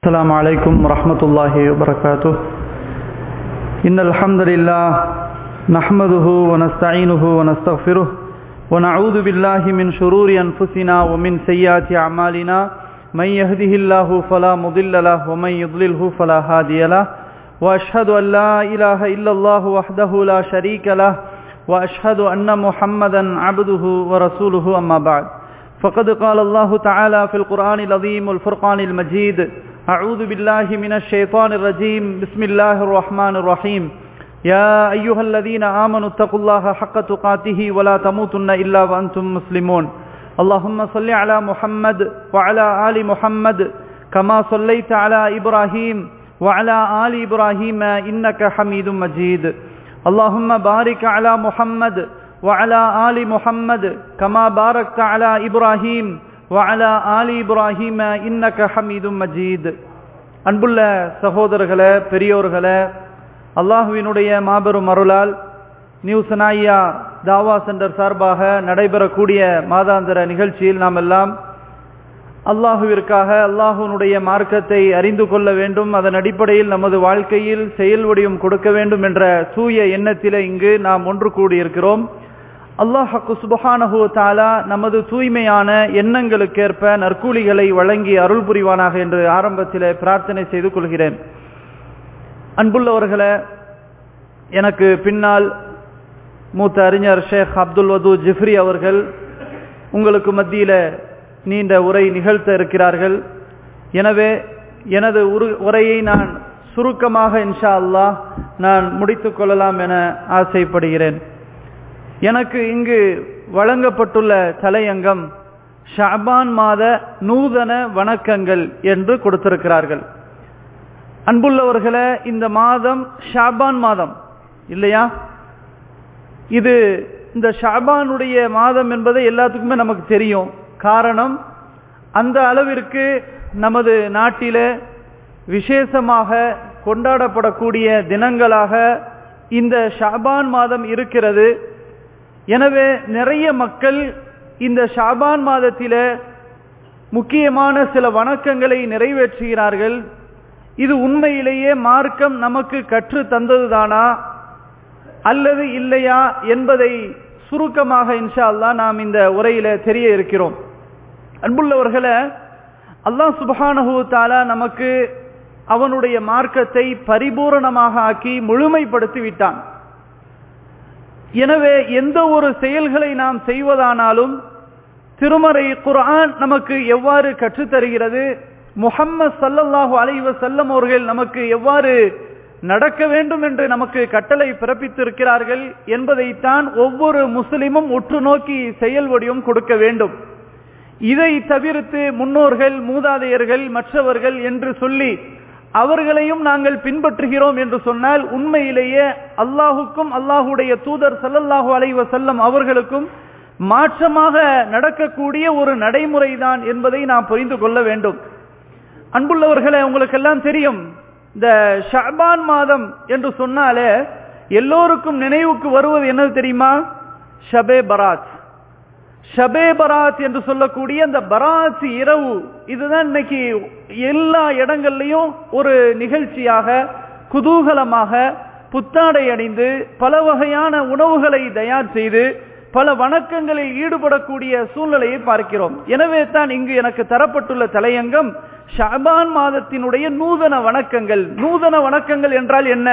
السلام عليكم ورحمة الله وبركاته إن الحمد لله نحمده ونستعينه ونستغفره ونعوذ بالله من شرور أنفسنا ومن سيئات أعمالنا من يهده الله فلا مضل له ومن يضلله فلا هادي له وأشهد أن لا إله إلا الله وحده لا شريك له وأشهد أن محمدا عبده ورسوله أما بعد فقد قال الله تعالى في القرآن العظيم والفرقان المجيد أعوذ بالله من الشيطان الرجيم بسم الله الرحمن الرحيم يا أيها الذين آمنوا اتقوا الله حق تقاته ولا تموتن إلا وأنتم مسلمون اللهم صل على محمد وعلى آل محمد كما صليت على إبراهيم وعلى آل إبراهيم إنك حميد مجيد اللهم بارك على محمد وعلى آل محمد كما باركت على إبراهيم وعلى آل إبراهيم إنك حميد مجيد அன்புள்ள சகோதரர்களே பெரியோர்களே அல்லாஹுவினுடைய மாபெரும் அருளால் நியூ சனாயா தாவா சென்டர் சார்பாக நடைபெறக்கூடிய மாதாந்திர நிகழ்ச்சியில் நாம் எல்லாம் அல்லாஹுவிற்காக அல்லாஹுனுடைய மார்க்கத்தை அறிந்து கொள்ள வேண்டும் அதன் அடிப்படையில் நமது வாழ்க்கையில் செயல் வடிவம் கொடுக்க வேண்டும் என்ற தூய எண்ணத்திலே இங்கு நாம் ஒன்று கூடியிருக்கிறோம் அல்லாஹு சுபஹானஹு தாலா நமது தூய்மையான எண்ணங்களுக்கேற்ப நற்கூலிகளை வழங்கி அருள் புரிவானாக என்று ஆரம்பத்தில் பிரார்த்தனை செய்து கொள்கிறேன் அன்புள்ளவர்களே எனக்கு பின்னால் மூத்த அறிஞர் ஷேக் அப்துல் வதூ ஜிஃப்ரி அவர்கள் உங்களுக்கு மத்தியில் நீண்ட உரை நிகழ்த்த இருக்கிறார்கள் எனவே எனது உரையை நான் சுருக்கமாக இன்ஷா அல்லாஹ் நான் முடித்துக் கொள்ளலாம் என ஆசைப்படுகிறேன் எனக்கு இங்கு வழங்கப்பட்டுள்ள தலையங்கம் ஷாபான் மாத நூதன வணக்கங்கள் என்று கொடுத்திருக்கிறார்கள் அன்புள்ளவர்களே இந்த மாதம் ஷாபான் மாதம் இல்லையா இது இந்த ஷாபானுடைய மாதம் என்பதை எல்லாத்துக்குமே நமக்கு தெரியும் காரணம் அந்த அளவிற்கு நமது நாட்டில விசேஷமாக கொண்டாடப்படக்கூடிய தினங்களாக இந்த ஷாபான் மாதம் இருக்கிறது எனவே நிறைய மக்கள் இந்த ஷாபான் மாதத்தில முக்கியமான சில வணக்கங்களை நிறைவேற்றுகிறார்கள் இது உண்மையிலேயே மார்க்கம் நமக்கு கற்று தந்ததுதானா அல்லது இல்லையா என்பதை சுருக்கமாக இன்ஷா அல்லா நாம் இந்த உரையில தெரிய இருக்கிறோம் அன்புள்ளவர்களை அல்லாஹ் சுபஹானஹூ தாலா நமக்கு அவனுடைய மார்க்கத்தை பரிபூரணமாக ஆக்கி முழுமைப்படுத்தி விட்டான் எனவே எந்த ஒரு செயல்களை நாம் செய்வதானாலும் திருமறை குர்ஆன் நமக்கு எவ்வாறு கற்றுத்தருகிறது முகம்மது சல்லல்லாஹு அலைவ செல்லம் அவர்கள் நமக்கு எவ்வாறு நடக்க வேண்டும் என்று நமக்கு கட்டளை பிறப்பித்திருக்கிறார்கள் என்பதைத்தான் ஒவ்வொரு முஸ்லிமும் உற்று நோக்கி செயல் வடிவம் கொடுக்க வேண்டும் இதை தவிர்த்து முன்னோர்கள் மூதாதையர்கள் மற்றவர்கள் என்று சொல்லி அவர்களையும் நாங்கள் பின்பற்றுகிறோம் என்று சொன்னால் உண்மையிலேயே அல்லாஹுக்கும் அல்லாஹுடைய தூதர் சல்லல்லாஹு அலைவ செல்லம் அவர்களுக்கும் மாற்றமாக நடக்கக்கூடிய ஒரு நடைமுறைதான் என்பதை நாம் புரிந்து கொள்ள வேண்டும் அன்புள்ளவர்களே உங்களுக்கு எல்லாம் தெரியும் இந்த ஷாபான் மாதம் என்று சொன்னாலே எல்லோருக்கும் நினைவுக்கு வருவது என்னது தெரியுமா ஷபே பராத் ஷபே பராத் என்று சொல்லக்கூடிய அந்த பராத் இரவு இதுதான் இன்னைக்கு எல்லா இடங்கள்லையும் ஒரு நிகழ்ச்சியாக குதூகலமாக புத்தாடை அணிந்து பல வகையான உணவுகளை தயார் செய்து பல வணக்கங்களில் ஈடுபடக்கூடிய சூழ்நிலையை பார்க்கிறோம் எனவே தான் இங்கு எனக்கு தரப்பட்டுள்ள தலையங்கம் ஷாபான் மாதத்தினுடைய நூதன வணக்கங்கள் நூதன வணக்கங்கள் என்றால் என்ன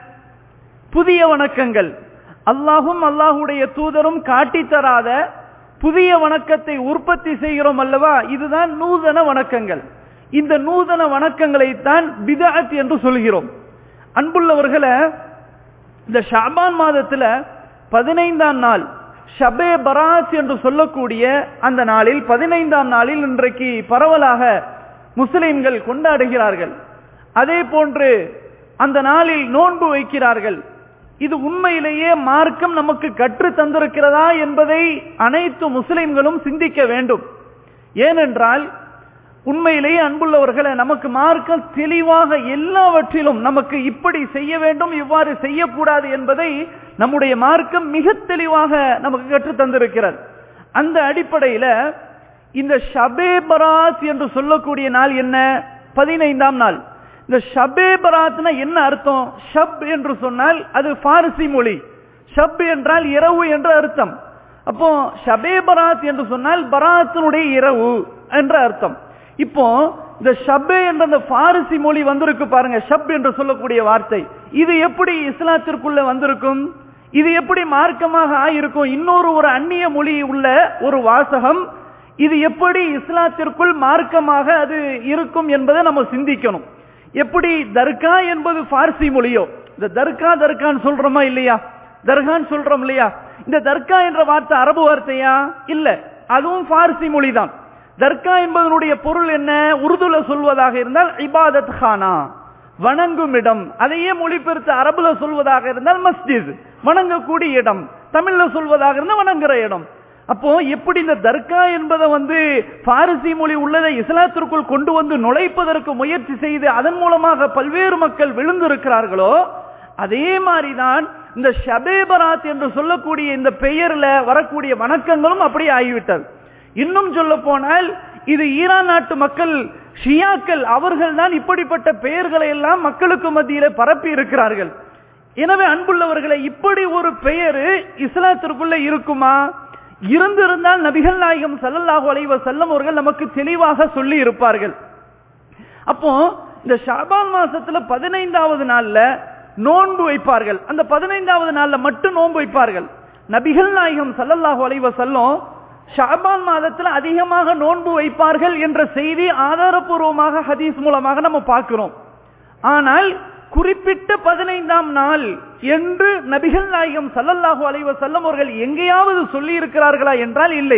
புதிய வணக்கங்கள் அல்லாஹும் அல்லாஹுடைய தூதரும் காட்டித்தராத புதிய வணக்கத்தை உற்பத்தி செய்கிறோம் அல்லவா இதுதான் நூதன வணக்கங்கள் இந்த நூதன வணக்கங்களை தான் பிதாத் என்று சொல்கிறோம் அன்புள்ளவர்களை இந்த ஷாபான் மாதத்துல பதினைந்தாம் நாள் ஷபே பராத் என்று சொல்லக்கூடிய அந்த நாளில் பதினைந்தாம் நாளில் இன்றைக்கு பரவலாக முஸ்லிம்கள் கொண்டாடுகிறார்கள் அதே போன்று அந்த நாளில் நோன்பு வைக்கிறார்கள் இது உண்மையிலேயே மார்க்கம் நமக்கு கற்று தந்திருக்கிறதா என்பதை அனைத்து முஸ்லிம்களும் சிந்திக்க வேண்டும் ஏனென்றால் உண்மையிலேயே அன்புள்ளவர்களை நமக்கு மார்க்கம் தெளிவாக எல்லாவற்றிலும் நமக்கு இப்படி செய்ய வேண்டும் இவ்வாறு செய்யக்கூடாது என்பதை நம்முடைய மார்க்கம் மிக தெளிவாக நமக்கு கற்று தந்திருக்கிறது அந்த அடிப்படையில் இந்த ஷபே பராத் என்று சொல்லக்கூடிய நாள் என்ன பதினைந்தாம் நாள் இந்த ஷபே பராத்னா என்ன அர்த்தம் ஷப் என்று சொன்னால் அது பாரசி மொழி ஷப் என்றால் இரவு என்று அர்த்தம் அப்போ ஷபே பராத் என்று சொன்னால் பராத்தினுடைய இரவு என்ற அர்த்தம் இப்போ இந்த ஷபே என்ற அந்த பாரசி மொழி வந்திருக்கு பாருங்க ஷப் என்று சொல்லக்கூடிய வார்த்தை இது எப்படி இஸ்லாத்திற்குள்ள வந்திருக்கும் இது எப்படி மார்க்கமாக ஆயிருக்கும் இன்னொரு ஒரு அந்நிய மொழி உள்ள ஒரு வாசகம் இது எப்படி இஸ்லாத்திற்குள் மார்க்கமாக அது இருக்கும் என்பதை நம்ம சிந்திக்கணும் எப்படி தர்கா என்பது பார்சி மொழியோ இந்த தர்கா தர்கான்னு சொல்றோமா இல்லையா தர்கான்னு சொல்றோம் இல்லையா இந்த தர்கா என்ற வார்த்தை அரபு வார்த்தையா இல்ல அதுவும் பார்சி மொழிதான் தர்கா என்பதனுடைய பொருள் என்ன உருதுல சொல்வதாக இருந்தால் இபாதத் ஹானா வணங்கும் இடம் அதையே மொழிபெயர்த்து அரபுல சொல்வதாக இருந்தால் மஸ்ஜித் வணங்கக்கூடிய இடம் தமிழ்ல சொல்வதாக இருந்தால் வணங்குற இடம் அப்போ எப்படி இந்த தர்கா என்பதை வந்து பாரசி மொழி உள்ளதை இஸ்லாத்திற்குள் கொண்டு வந்து நுழைப்பதற்கு முயற்சி செய்து அதன் மூலமாக பல்வேறு மக்கள் விழுந்திருக்கிறார்களோ அதே மாதிரிதான் இந்த ஷபேபராத் என்று சொல்லக்கூடிய இந்த பெயர்ல வரக்கூடிய வணக்கங்களும் அப்படி ஆகிவிட்டது இன்னும் சொல்ல போனால் இது ஈரான் நாட்டு மக்கள் ஷியாக்கள் அவர்கள் தான் இப்படிப்பட்ட பெயர்களை எல்லாம் மக்களுக்கு மத்தியில பரப்பி இருக்கிறார்கள் எனவே அன்புள்ளவர்களை இப்படி ஒரு பெயர் இஸ்லாத்திற்குள்ள இருக்குமா இருந்திருந்தால் நபிகள் நாயகம் சல்லல்லாஹு அலைவ செல்லம் அவர்கள் நமக்கு தெளிவாக சொல்லி இருப்பார்கள் அப்போ இந்த ஷாபான் மாசத்துல பதினைந்தாவது நாள்ல நோன்பு வைப்பார்கள் அந்த பதினைந்தாவது நாள்ல மட்டும் நோன்பு வைப்பார்கள் நபிகள் நாயகம் சல்லல்லாஹு அலைவ செல்லம் ஷாபான் மாதத்துல அதிகமாக நோன்பு வைப்பார்கள் என்ற செய்தி ஆதாரபூர்வமாக ஹதீஸ் மூலமாக நம்ம பார்க்கிறோம் ஆனால் குறிப்பிட்ட பதினைந்தாம் நாள் என்று நபிகள் நாயகம் சல்லல்லாஹு அலைவ செல்லம் அவர்கள் எங்கேயாவது சொல்லி இருக்கிறார்களா என்றால் இல்லை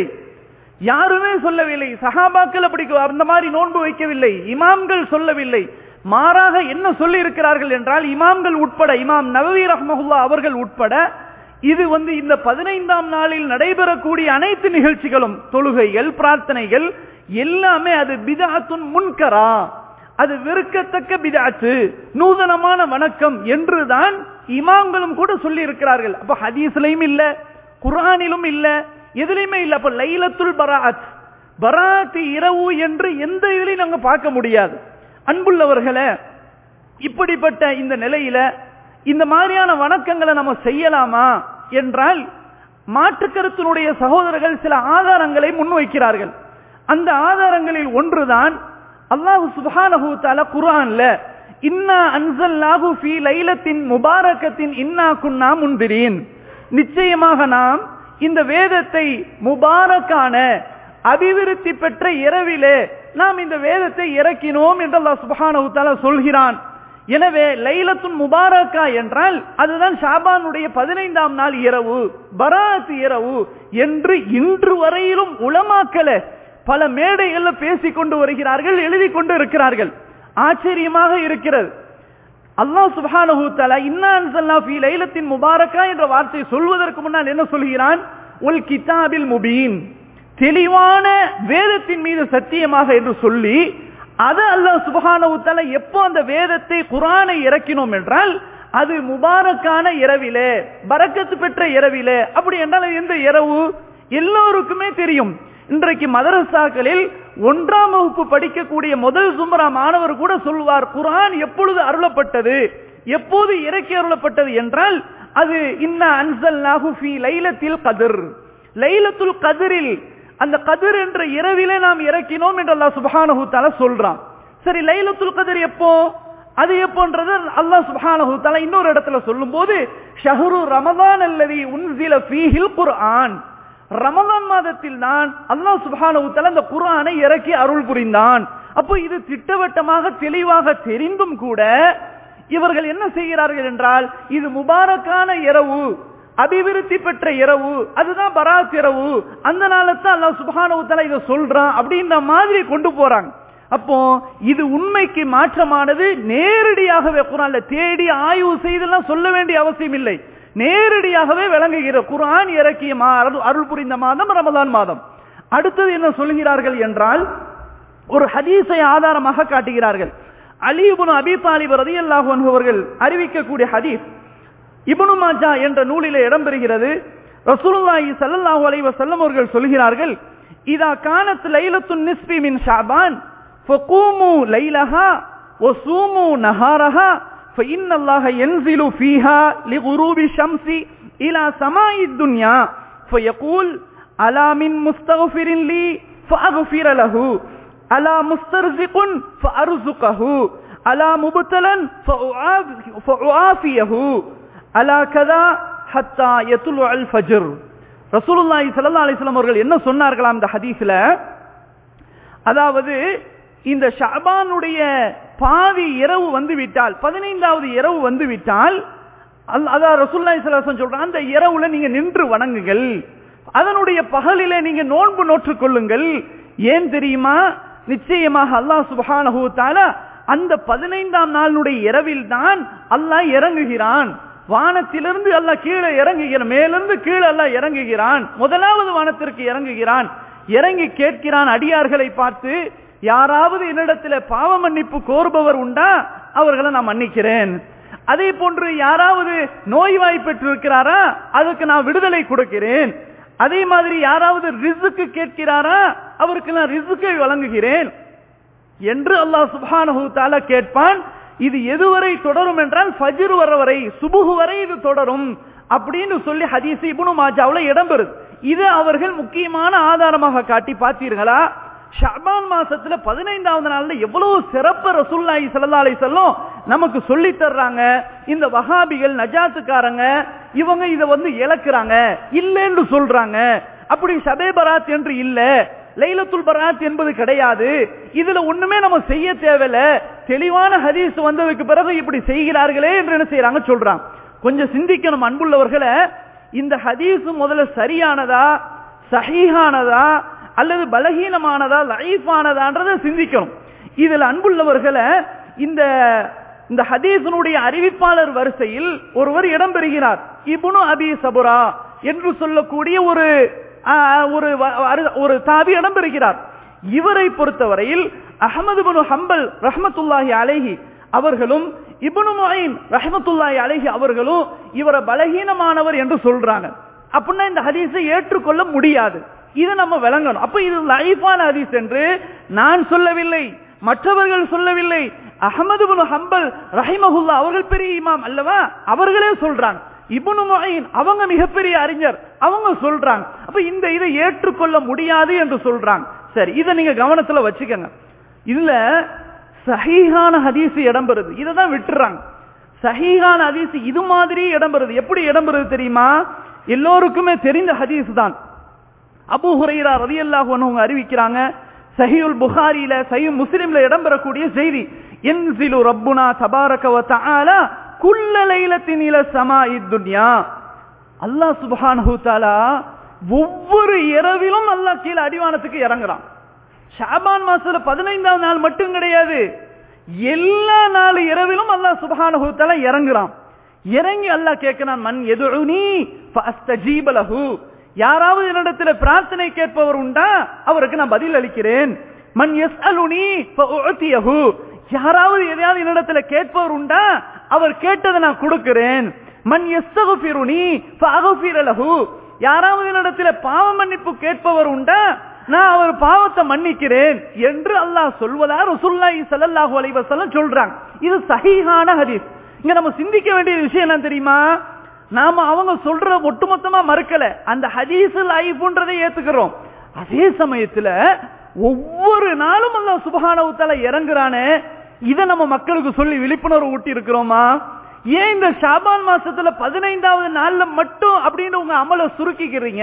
யாருமே சொல்லவில்லை சஹாபாக்கள் அப்படி அந்த மாதிரி நோன்பு வைக்கவில்லை இமாம்கள் சொல்லவில்லை மாறாக என்ன சொல்லி இருக்கிறார்கள் என்றால் இமாம்கள் உட்பட இமாம் நவவி ரஹ்மஹுல்லா அவர்கள் உட்பட இது வந்து இந்த பதினைந்தாம் நாளில் நடைபெறக்கூடிய அனைத்து நிகழ்ச்சிகளும் தொழுகைகள் பிரார்த்தனைகள் எல்லாமே அது பிதாத்துன் முன்கரா அது வெறுக்கத்தக்க பிதாத்து நூதனமான வணக்கம் என்றுதான் இமாம்களும் கூட சொல்லி இருக்கிறார்கள் அப்ப ஹதீஸ்லையும் இல்ல குரானிலும் இல்ல எதுலையுமே இல்ல அப்ப லைலத்துல் பராத் பராத் இரவு என்று எந்த இதுலையும் நாங்க பார்க்க முடியாது அன்புள்ளவர்களே இப்படிப்பட்ட இந்த நிலையில இந்த மாதிரியான வணக்கங்களை நம்ம செய்யலாமா என்றால் மாற்று கருத்தினுடைய சகோதரர்கள் சில ஆதாரங்களை முன்வைக்கிறார்கள் அந்த ஆதாரங்களில் ஒன்றுதான் அல்லாஹு சுபானஹு தால குரான்ல இன்னா அன்சல்லாஹு ஃபீ லைலத்தின் முபாரக்கத்தின் இன்னா குன்னா முன்பிரீன் நிச்சயமாக நாம் இந்த வேதத்தை முபாரக்கான அபிவிருத்தி பெற்ற இரவிலே நாம் இந்த வேதத்தை இறக்கினோம் என்று அல்லாஹ் சுபஹானஹு தஆலா சொல்கிறான் எனவே லைலத்துன் முபாரக்கா என்றால் அதுதான் ஷாபானுடைய பதினைந்தாம் நாள் இரவு பராத் இரவு என்று இன்று வரையிலும் உளமாக்கல பல மேடைகள்ல பேசிக் கொண்டு வருகிறார்கள் எழுதி கொண்டு இருக்கிறார்கள் ஆச்சரியமாக இருக்கிறது அல்லாஹ் சுப்ஹானஹு தஆலா இன்னா அன்ஸல்னா ஃபீ லைலத்தின் முபாரக்கா என்ற வார்த்தை சொல்வதற்கு முன்னால் என்ன சொல்கிறான் உல் கிதாபில் முபீன் தெளிவான வேதத்தின் மீது சத்தியமாக என்று சொல்லி அது அல்லாஹ் சுபஹானஹு தஆலா எப்போ அந்த வேதத்தை குர்ஆனை இறக்கினோம் என்றால் அது முபாரக்கான இரவிலே பரக்கத்து பெற்ற இரவிலே அப்படி என்றால் அது எந்த இரவு எல்லோருக்குமே தெரியும் இன்றைக்கு மதரசாக்களில் ஒன்றாம் வகுப்பு படிக்கக்கூடிய முதல் சுமரா மாணவர் கூட சொல்வார் குரான் எப்பொழுது அருளப்பட்டது எப்போது இறக்கி அருளப்பட்டது என்றால் அது இன்ன அன்சல் நாகுஃபி லைலத்தில் கதிர் லைலத்துல் கதிரில் அந்த கதிர் என்ற இரவிலே நாம் இறக்கினோம் என்று அல்லாஹ் சுபஹானஹு தஆலா சொல்றான் சரி லைலத்துல் கதிர் எப்போ அது எப்போன்றது அல்லாஹ் சுப்ஹானஹு தஆலா இன்னொரு இடத்துல சொல்லும்போது ஷஹ்ரு ரமதான் அல்லதி உன்சில ஃபீஹில் குர்ஆன் ரமலான் மாதத்தில் தான் அல்லாஹ் சுப்ஹானஹு தஆலா இந்த குர்ஆனை இறக்கி அருள் புரிந்தான் அப்போ இது திட்டவட்டமாக தெளிவாக தெரிந்தும் கூட இவர்கள் என்ன செய்கிறார்கள் என்றால் இது முபாரக்கான இரவு அபிவிருத்தி பெற்ற இரவு அதுதான் பராத் இரவு அந்த நாளத்தான் அல்லாஹ் சுப்ஹானஹு தஆலா இதை சொல்றான் அப்படின்ற மாதிரி கொண்டு போறாங்க அப்போ இது உண்மைக்கு மாற்றமானது நேரடியாகவே குரான்ல தேடி ஆய்வு செய்தெல்லாம் சொல்ல வேண்டிய அவசியம் இல்லை நேரடியாகவே விளங்குகிற குரான் இறக்கிய மா- அருள் அருள் புரிந்த மாதம் ரமலான் மாதம் அடுத்தது என்ன சொல்கிறார்கள் என்றால் ஒரு ஹதீஸை ஆதாரமாக காட்டுகிறார்கள் அலிபுன் அபி தாலிப் ரதியல்லாஹு அன்ஹு அவர்கள் அறிவிக்கக்கூடிய ஹதீஸ் இப்னு மாஜா என்ற நூலிலே இடம்பெறுகிறது ரசூலுல்லாஹி ஸல்லல்லாஹு அலைஹி வஸல்லம் அவர்கள் சொல்கிறார்கள் இதா கானத் லைலத்துன் நிஸ்பி மின் ஷாபான் فقوموا ليلها وصوموا نهارها فإن الله ينزل فيها لغروب الشمس إلى سماء الدنيا فيقول ألا من مستغفر لي فأغفر له ألا مسترزق فأرزقه ألا مبتلا فأعافيه ألا كذا حتى يطلع الفجر ரசூலுல்லாஹி ஸல்லல்லாஹு அலைஹி வஸல்லம் அவர்கள் என்ன சொன்னார்களாம் இந்த ஹதீஸ்ல அதாவது இந்த ஷஅபானுடைய பாதி இரவு வந்து விட்டால் பதினைந்தாவது இரவு வந்து விட்டால் அதான் ரசூலுல்லாஹி ஸல்லல்லாஹு அலைஹி வஸல்லம் சொல்றாங்க அந்த இரவுல நீங்க நின்று வணங்குங்கள் அதனுடைய பகலிலே நீங்க நோன்பு நோற்றுக் கொள்ளுங்கள் ஏன் தெரியுமா நிச்சயமாக அல்லாஹ் சுபஹானஹு தஆலா அந்த பதினைந்தாம் நாளுடைய இரவில் தான் அல்லாஹ் இறங்குகிறான் வானத்திலிருந்து அல்லாஹ் கீழே இறங்குகிறான் மேலிருந்து கீழே அல்லாஹ் இறங்குகிறான் முதலாவது வானத்திற்கு இறங்குகிறான் இறங்கி கேட்கிறான் அடியார்களை பார்த்து யாராவது என்னிடத்தில் பாவ மன்னிப்பு கோருபவர் உண்டா அவர்களை நான் மன்னிக்கிறேன் அதே போன்று யாராவது நோய்வாய் பெற்றிருக்கிறாரா அதுக்கு நான் விடுதலை கொடுக்கிறேன் அதே மாதிரி யாராவது ரிசுக்கு கேட்கிறாரா அவருக்கு நான் ரிசுக்கை வழங்குகிறேன் என்று அல்லாஹ் சுபானஹு தாலா கேட்பான் இது எதுவரை தொடரும் என்றால் ஃபஜ்ர் வர வரை சுபுகு வரை இது தொடரும் அப்படின்னு சொல்லி ஹதீஸ் இப்னு மாஜாவுல இடம்பெறுது இது அவர்கள் முக்கியமான ஆதாரமாக காட்டி பார்த்தீர்களா ஷாபான் மாசத்துல பதினைந்தாவது நாள்ல எவ்வளவு சிறப்பு ரசூல்லாஹி ஸல்லல்லாஹு அலைஹி வஸல்லம் நமக்கு சொல்லி தர்றாங்க இந்த வஹாபிகள் நஜாத்துக்காரங்க இவங்க இத வந்து இழக்கிறாங்க இல்லைன்னு சொல்றாங்க அப்படி ஷபே பராத் என்று இல்ல லைலத்துல் பராத் என்பது கிடையாது இதுல ஒண்ணுமே நம்ம செய்ய தேவையில்ல தெளிவான ஹதீஸ் வந்ததுக்கு பிறகு இப்படி செய்கிறார்களே என்று என்ன செய்யறாங்க சொல்றாங்க கொஞ்சம் சிந்திக்கணும் அன்புள்ளவர்களை இந்த ஹதீஸ் முதல்ல சரியானதா சஹீஹானதா அல்லது பலகீனமானதா லைஃபானதான்றத சிந்திக்கணும் இதுல அன்புள்ளவர்களை இந்த இந்த ஹதீசனுடைய அறிவிப்பாளர் வரிசையில் ஒருவர் இடம்பெறுகிறார் இபுனு அபி சபுரா என்று சொல்லக்கூடிய ஒரு ஒரு ஒரு தாபி இடம்பெறுகிறார் இவரை பொறுத்தவரையில் அகமது பின் ஹம்பல் ரஹமத்துல்லாஹி அலைஹி அவர்களும் இபுனு மொயின் ரஹமத்துல்லாஹி அலைஹி அவர்களும் இவரை பலகீனமானவர் என்று சொல்றாங்க அப்படின்னா இந்த ஹதீஸை ஏற்றுக்கொள்ள முடியாது இதை நம்ம விளங்கணும் அப்ப இது லைஃபான ஹதீஸ் என்று நான் சொல்லவில்லை மற்றவர்கள் சொல்லவில்லை அகமது பின் ஹம்பல் ரஹிமஹுல்லா அவர்கள் பெரிய இமாம் அல்லவா அவர்களே சொல்றாங்க இபுனு மொயின் அவங்க மிகப்பெரிய அறிஞர் அவங்க சொல்றாங்க அப்ப இந்த இதை ஏற்றுக்கொள்ள முடியாது என்று சொல்றாங்க சரி இதை நீங்க கவனத்துல வச்சுக்கோங்க இதுல சஹீஹான ஹதீஸ் இடம்பெறுது இதை தான் விட்டுறாங்க சஹீஹான ஹதீஸ் இது மாதிரி இடம்பெறுது எப்படி இடம்பெறுது தெரியுமா எல்லோருக்குமே தெரிந்த ஹதீஸ் தான் அபு ஹுரைரா ரதி அல்லாஹ் அறிவிக்கிறாங்க சஹியுல் புகாரியில சஹி முஸ்லிம்ல இடம்பெறக்கூடிய செய்தி என்சிலு ரப்புனா தபாரக வ தஆலா குல்ல லைலத்தின் இல சமாஇ துன்யா அல்லாஹ் சுப்ஹானஹு தஆலா ஒவ்வொரு இரவிலும் அல்லாஹ் கீழ அடிவானத்துக்கு இறங்குறான் ஷாபான் மாசத்துல பதினைந்தாம் நாள் மட்டும் கிடையாது எல்லா நாள் இரவிலும் அல்லாஹ் சுப்ஹானஹு தஆலா இறங்குறான் இறங்கி அல்லாஹ் கேட்கிறான் மன் எதுனி ஃபஅஸ்தஜீப லஹு யாராவது என்னிடத்துல பிரார்த்தனை கேட்பவர் உண்டா அவருக்கு நான் பதில் அளிக்கிறேன் மன் எஸ்அலுனி ஃபஉதியஹு யாராவது எதையாவது என்னிடத்துல கேட்பவர் உண்டா அவர் கேட்டதை நான் கொடுக்கிறேன் மன் எஸ்தகுபிருனி ஃபஅகுபிர லஹு யாராவது என்னிடத்துல பாவ மன்னிப்பு கேட்பவர் உண்டா நான் அவர் பாவத்தை மன்னிக்கிறேன் என்று அல்லாஹ் சொல்வதா ரசூலுல்லாஹி ஸல்லல்லாஹு அலைஹி வஸல்லம் சொல்றாங்க இது சஹீஹான ஹதீஸ் இங்க நம்ம சிந்திக்க வேண்டிய விஷயம் என்ன தெரியுமா நாம அவங்க சொல்ற ஒட்டுமொத்தமா மறுக்கல அந்த ஹதீஸ் லைஃப்ன்றதை ஏத்துக்கிறோம் அதே சமயத்துல ஒவ்வொரு நாளும் அல்லாஹ் சுபஹானஹு தஆலா இறங்குறானே இதை நம்ம மக்களுக்கு சொல்லி விழிப்புணர்வு ஊட்டி இருக்கிறோமா ஏன் இந்த ஷாபான் மாசத்துல பதினைந்தாவது நாள்ல மட்டும் அப்படின்னு உங்க அமலை சுருக்கிக்கிறீங்க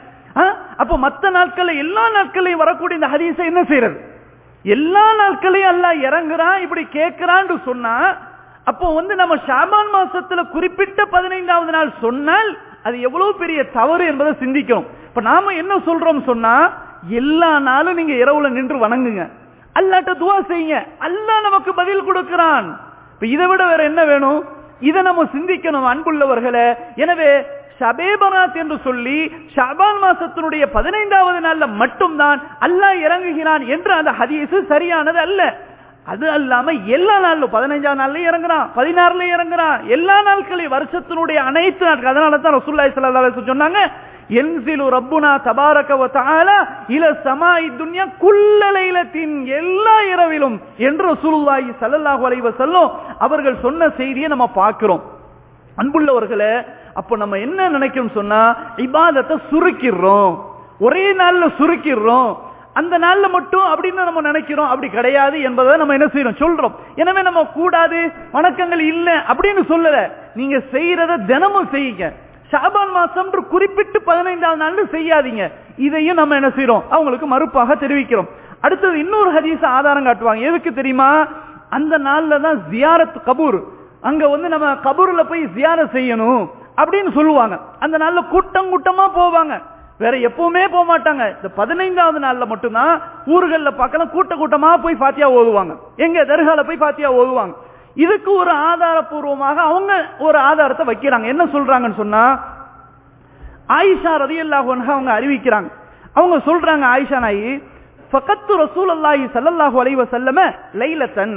அப்ப மத்த நாட்கள்ல எல்லா நாட்களையும் வரக்கூடிய இந்த ஹதீஸை என்ன செய்யறது எல்லா நாட்களையும் அல்லாஹ் இறங்குறான் இப்படி கேட்கிறான்னு சொன்னா அப்போ வந்து நம்ம ஷாபான் மாசத்துல குறிப்பிட்ட பதினைந்தாவது நாள் சொன்னால் அது எவ்வளவு பெரிய தவறு என்பதை சிந்திக்கணும் இப்ப நாம என்ன சொல்றோம் சொன்னா எல்லா நாளும் நீங்க இரவுல நின்று வணங்குங்க அல்லாட்ட துவா செய்யுங்க அல்லாஹ் நமக்கு பதில் கொடுக்கிறான் இப்ப இதை விட வேற என்ன வேணும் இதை நம்ம சிந்திக்கணும் அன்புள்ளவர்களே எனவே ஷபேபராத் என்று சொல்லி ஷாபான் மாசத்தினுடைய பதினைந்தாவது நாள்ல மட்டும்தான் அல்லாஹ் இறங்குகிறான் என்று அந்த ஹதீஸ் சரியானது அல்ல அது அல்லாம எல்லா நாள்ல பதினைஞ்சாம் நாள்லயும் இறங்குறான் பதினாறுல இறங்குறான் எல்லா நாட்களையும் வருஷத்தினுடைய அனைத்து நாட்கள் அதனால தான் ரசூல்லாய் ஸல்லல்லாஹு அலைஹி வஸல்லம் சொன்னாங்க என்சிலு ரப்புனா தபாரக வ தஆலா இல சமாஇ துன்யா குல்ல லைலத்தின் எல்லா இரவிலும் என்று ரசூலுல்லாஹி ஸல்லல்லாஹு அலைஹி வஸல்லம் அவர்கள் சொன்ன செய்தியை நம்ம பார்க்கிறோம் அன்புள்ளவர்களே அப்ப நம்ம என்ன நினைக்கிறோம் சொன்னா இபாதத்தை சுருக்கிடுறோம் ஒரே நாள்ல சுருக்கிடுறோம் அந்த நாள்ல மட்டும் அப்படின்னு நம்ம நினைக்கிறோம் அப்படி கிடையாது என்பதை நம்ம என்ன செய்யறோம் சொல்றோம் எனவே நம்ம கூடாது வணக்கங்கள் இல்ல அப்படின்னு சொல்லல நீங்க செய்யறத தினமும் செய்யுங்க ஷாபான் மாசம் குறிப்பிட்டு பதினைந்தாம் நாள் செய்யாதீங்க இதையும் நம்ம என்ன செய்யறோம் அவங்களுக்கு மறுப்பாக தெரிவிக்கிறோம் அடுத்தது இன்னொரு ஹதீஸ் ஆதாரம் காட்டுவாங்க எதுக்கு தெரியுமா அந்த நாள்ல தான் ஜியாரத் கபூர் அங்க வந்து நம்ம கபூர்ல போய் ஜியாரத் செய்யணும் அப்படின்னு சொல்லுவாங்க அந்த நாள்ல கூட்டம் கூட்டமா போவாங்க வேற எப்பவுமே போக மாட்டாங்க இந்த பதினைந்தாவது நாள்ல மட்டும்தான் ஊர்கள்ல பார்க்கலாம் கூட்ட கூட்டமா போய் பாத்தியா ஓதுவாங்க எங்க தர்கால போய் பாத்தியா ஓதுவாங்க இதுக்கு ஒரு ஆதாரபூர்வமாக அவங்க ஒரு ஆதாரத்தை வைக்கிறாங்க என்ன சொல்றாங்கன்னு சொன்னா ஆயிஷா ரதியல்லாஹு அன்ஹா அவங்க அறிவிக்கிறாங்க அவங்க சொல்றாங்க ஆயிஷா நாயி ஃபகத்து ரசூலுல்லாஹி ஸல்லல்லாஹு அலைஹி வஸல்லம லைலத்தன்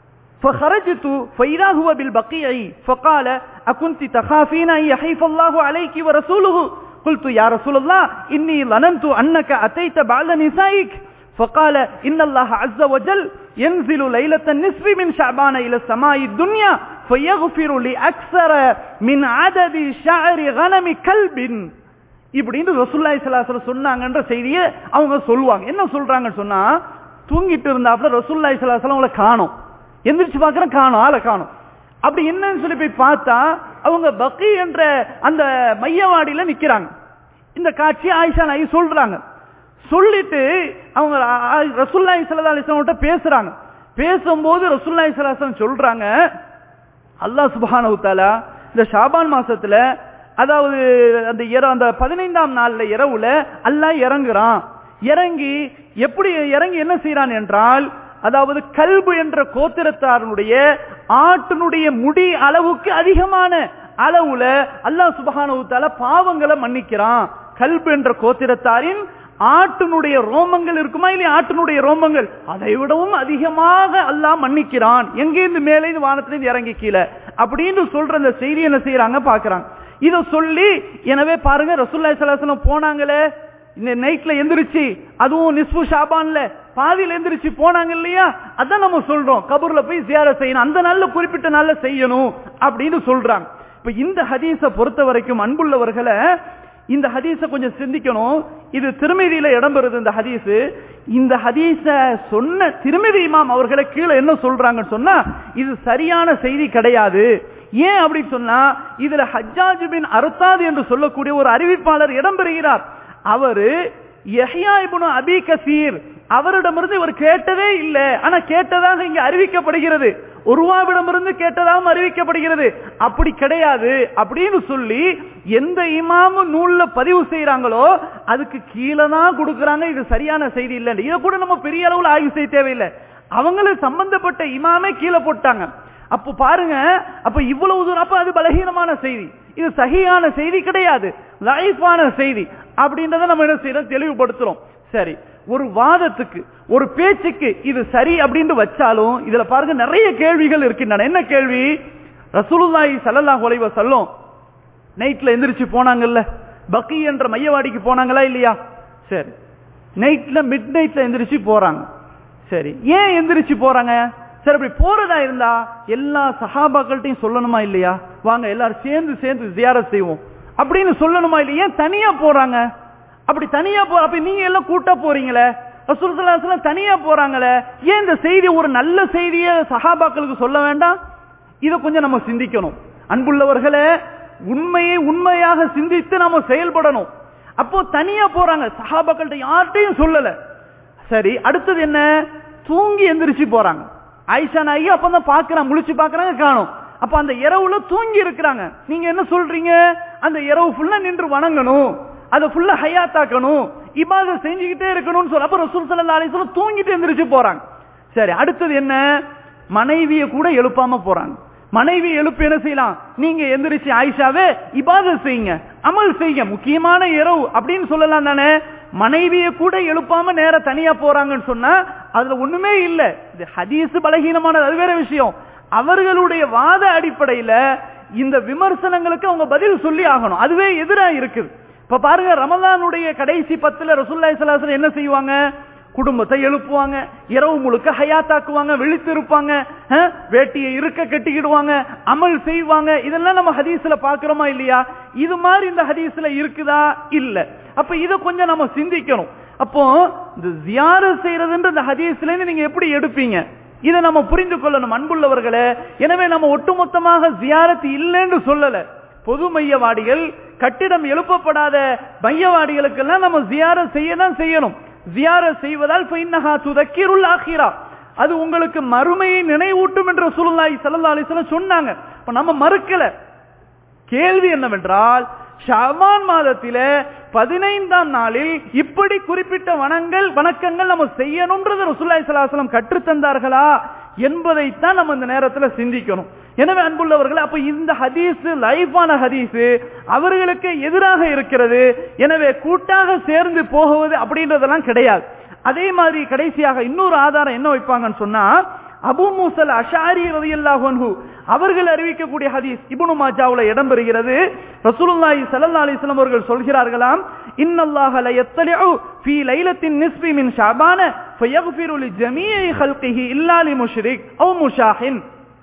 فخرجت فإذا هو بالبقيع فقال أكنت تخافين أن يحيف الله عليك ورسوله قلت يا رسول الله إني ظننت أنك أتيت بعد نسائك فقال إن الله عز وجل ينزل ليلة النصف من شعبان إلى السماء الدنيا فيغفر لأكثر من عدد شعر غنم كلب இப்படின்னு ரசூல்லாய் சலாசல சொன்னாங்கன்ற செய்தியை அவங்க சொல்லுவாங்க என்ன சொல்றாங்கன்னு சொன்னா தூங்கிட்டு இருந்தாப்புல ரசூல்லாய் சலாசலம் அவங்கள காணும் எந்திரிச்சு பார்க்கறேன் காணும் ஆளை காணும் அப்படி என்னன்னு சொல்லி போய் பார்த்தா அவங்க பக்கி என்ற அந்த மையவாடியில நிக்கிறாங்க இந்த காட்சி ஆயிஷா நாயி சொல்றாங்க சொல்லிட்டு அவங்க ரசுல்லாய் சல்லா அலிஸ்லாம்கிட்ட பேசுறாங்க பேசும்போது ரசுல்லாய் சலாசன் சொல்றாங்க அல்லாஹ் சுபஹானஹு தஆலா இந்த ஷாபான் மாசத்துல அதாவது அந்த இரவு அந்த பதினைந்தாம் நாள்ல இரவுல அல்லாஹ் இறங்குறான் இறங்கி எப்படி இறங்கி என்ன செய்யறான் என்றால் அதாவது கல்பு என்ற கோத்திரத்தாரனுடைய ஆட்டினுடைய முடி அளவுக்கு அதிகமான அளவுல அல்லாஹ் சுபஹானஹு தஆலா பாவங்களை மன்னிக்கிறான் கல்பு என்ற கோத்திரத்தாரின் ஆட்டினுடைய ரோமங்கள் இருக்குமா இல்லையா ஆட்டினுடைய ரோமங்கள் அதை விடவும் அதிகமாக அல்லாஹ் மன்னிக்கிறான் எங்கேருந்து மேலே வானத்திலிருந்து இறங்கி கீழே அப்படின்னு சொல்ற அந்த செய்தி என்ன செய்யறாங்க பாக்குறாங்க இத சொல்லி எனவே பாருங்க ரசூல்லாய் சலாசலம் போனாங்களே இந்த நைட்ல எந்திரிச்சு அதுவும் நிஸ்பு ஷாபான்ல பாதியில எந்திரிச்சு போனாங்க இல்லையா அதான் நம்ம சொல்றோம் கபூர்ல போய் ஜியார செய்யணும் அந்த நாள்ல குறிப்பிட்ட நாள்ல செய்யணும் அப்படின்னு சொல்றாங்க இப்ப இந்த ஹதீஸ பொறுத்த வரைக்கும் அன்புள்ளவர்களை இந்த ஹதீஸ கொஞ்சம் சிந்திக்கணும் இது திருமதியில இடம்பெறுது இந்த ஹதீஸ் இந்த ஹதீஸ சொன்ன திருமதி இமாம் அவர்களை கீழே என்ன சொல்றாங்கன்னு சொன்னா இது சரியான செய்தி கிடையாது ஏன் அப்படின்னு சொன்னா இதுல ஹஜ்ஜாஜ் பின் அருத்தாது என்று சொல்லக்கூடிய ஒரு அறிவிப்பாளர் இடம்பெறுகிறார் அவரு யஹ்யா இப்னு அபி கசீர் அவரிடமிருந்து இவர் கேட்டதே இல்லை ஆனா கேட்டதாக இங்க அறிவிக்கப்படுகிறது உருவாவிடமிருந்து கேட்டதாகவும் அறிவிக்கப்படுகிறது அப்படி கிடையாது அப்படின்னு சொல்லி எந்த இமாமு நூல்ல பதிவு செய்யறாங்களோ அதுக்கு கீழே தான் கொடுக்கறாங்க இது சரியான செய்தி இல்லை இதை கூட நம்ம பெரிய அளவுல ஆய்வு செய்ய தேவையில்லை அவங்களுக்கு சம்பந்தப்பட்ட இமாமே கீழே போட்டாங்க அப்ப பாருங்க அப்ப இவ்வளவு தூரம் அப்ப அது பலகீனமான செய்தி இது சகியான செய்தி கிடையாது லைஃபான செய்தி அப்படின்றத நம்ம என்ன செய்யறோம் தெளிவுபடுத்துறோம் சரி ஒரு வாதத்துக்கு ஒரு பேச்சுக்கு இது சரி அப்படின்னு வச்சாலும் இதுல பாருங்க நிறைய கேள்விகள் இருக்கின்றன என்ன கேள்வி ரசூலுல்லாஹி ஸல்லல்லாஹு அலைஹி வஸல்லம் நைட்ல எந்திரிச்சு போனாங்கல்ல பக்கி என்ற மையவாடிக்கு போனாங்களா இல்லையா சரி நைட்ல மிட் நைட்ல எந்திரிச்சு போறாங்க சரி ஏன் எந்திரிச்சு போறாங்க சரி அப்படி போறதா இருந்தா எல்லா சஹாபாக்கள்ட்டையும் சொல்லணுமா இல்லையா வாங்க எல்லாரும் சேர்ந்து சேர்ந்து ஜியாரத் செய்வோம் அப்படின்னு சொல்லணுமா இல்லையா ஏன் தனியா போறாங்க அப்படி தனியா போ அப்ப நீங்க எல்லாம் கூட்டா போறீங்களே ரசூலுல்லாஹி தனியா போறாங்களே ஏன் இந்த செய்தி ஒரு நல்ல செய்தியை சஹாபாக்களுக்கு சொல்ல வேண்டாம் இதை கொஞ்சம் நம்ம சிந்திக்கணும் அன்புள்ளவர்களே உண்மையை உண்மையாக சிந்தித்து நாம செயல்படணும் அப்போ தனியா போறாங்க சஹாபாக்கள்கிட்ட யார்கிட்டையும் சொல்லல சரி அடுத்தது என்ன தூங்கி எந்திரிச்சு போறாங்க ஆயிஷா நாயகி அப்பதான் பாக்குறாங்க முழிச்சு பாக்குறாங்க காணும் அப்ப அந்த இரவுல தூங்கி இருக்கிறாங்க நீங்க என்ன சொல்றீங்க அந்த இரவு ஃபுல்லா நின்று வணங்கணும் அதை ஃபுல்லா ஹயாத்தாக்கணும் இபாத செஞ்சுக்கிட்டே இருக்கணும்னு சொல்ல அப்ப ரசூல் சல்லா அலிஸ்லாம் தூங்கிட்டு எந்திரிச்சு போறாங்க சரி அடுத்தது என்ன மனைவிய கூட எழுப்பாம போறாங்க மனைவி எழுப்பி என்ன செய்யலாம் நீங்க எந்திரிச்சு ஆயிஷாவே இபாத செய்யுங்க அமல் செய்யுங்க முக்கியமான இரவு அப்படின்னு சொல்லலாம் தானே மனைவிய கூட எழுப்பாம நேர தனியா போறாங்கன்னு சொன்னா அதுல ஒண்ணுமே இல்ல இது ஹதீஸ் பலகீனமானது அது வேற விஷயம் அவர்களுடைய வாத அடிப்படையில இந்த விமர்சனங்களுக்கு அவங்க பதில் சொல்லி ஆகணும் அதுவே எதிரா இருக்குது இப்ப பாருங்க ரமலானுடைய கடைசி பத்துல ரசூல்லாய் சலாசல் என்ன செய்வாங்க குடும்பத்தை எழுப்புவாங்க இரவு முழுக்க ஹயாத்தாக்குவாங்க விழித்து இருப்பாங்க அஹ், வேட்டியை இருக்க கட்டிக்கிடுவாங்க அமல் செய்வாங்க இதெல்லாம் நம்ம ஹதீஸ்ல பாக்குறோமா இல்லையா இது மாதிரி இந்த ஹதீஸ்ல இருக்குதா இல்ல அப்ப இத கொஞ்சம் நம்ம சிந்திக்கணும் அப்போ இந்த ஜியார செய்யறதுன்ற இந்த ஹதீஸ்ல இருந்து நீங்க எப்படி எடுப்பீங்க இதை நம்ம புரிந்து கொள்ளணும் அன்புள்ளவர்களே எனவே நம்ம ஒட்டுமொத்தமாக ஜியாரத் இல்லைன்னு சொல்லல பொது மையவாடிகள் கட்டிடம் எழுப்பப்படாத மையவாடிகளுக்கெல்லாம் நம்ம ஜியார செய்ய தான் செய்யணும் ஜியார செய்வதால் ஃபைன்னஹா துதக்கிருல் ஆகிரா அது உங்களுக்கு மறுமையை நினைவூட்டும் என்று ரசூலுல்லாஹி ஸல்லல்லாஹு அலைஹி வஸல்லம் சொன்னாங்க இப்ப நம்ம மறுக்கல கேள்வி என்னவென்றால் ஷாபான் மாதத்தில பதினைந்தாம் நாளில் இப்படி குறிப்பிட்ட வனங்கள் வணக்கங்கள் நம்ம செய்யணும்ன்றது ரசூலுல்லாஹி ஸல்லல்லாஹு அலைஹி வஸல்லம் கற்றுத் தந்தார்களா என்பதைத்தான் நம்ம இந்த நேரத்தில் சிந்திக்கணும் எனவே அன்புள்ளவர்கள் அப்ப இந்த ஹதீஸ் லைஃபான ஹதீஸ் அவர்களுக்கு எதிராக இருக்கிறது எனவே கூட்டாக சேர்ந்து போகுவது அப்படின்றதெல்லாம் கிடையாது அதே மாதிரி கடைசியாக இன்னொரு ஆதாரம் என்ன வைப்பாங்கன்னு சொன்னா அபு மூசல் அஷாரி ரலியல்லாஹு அன்ஹு அவர்கள் அறிவிக்கக்கூடிய ஹதீஸ் இப்னு மாஜாவுல இடம்பெறுகிறது ரசூலுல்லாஹி ஸல்லல்லாஹு அலைஹி வஸல்லம் அவர்கள் சொல்கிறார்களாம் இன்னல்லாஹ ல யத்தலிஉ ஃபீ லைலத்தின் நிஸ்பி மின் ஷஅபான ஃபயக்ஃபிரு லிஜமீஇ ஹல்கிஹி இல்லா லிமுஷ்ரிக் அவ் முஷாஹின்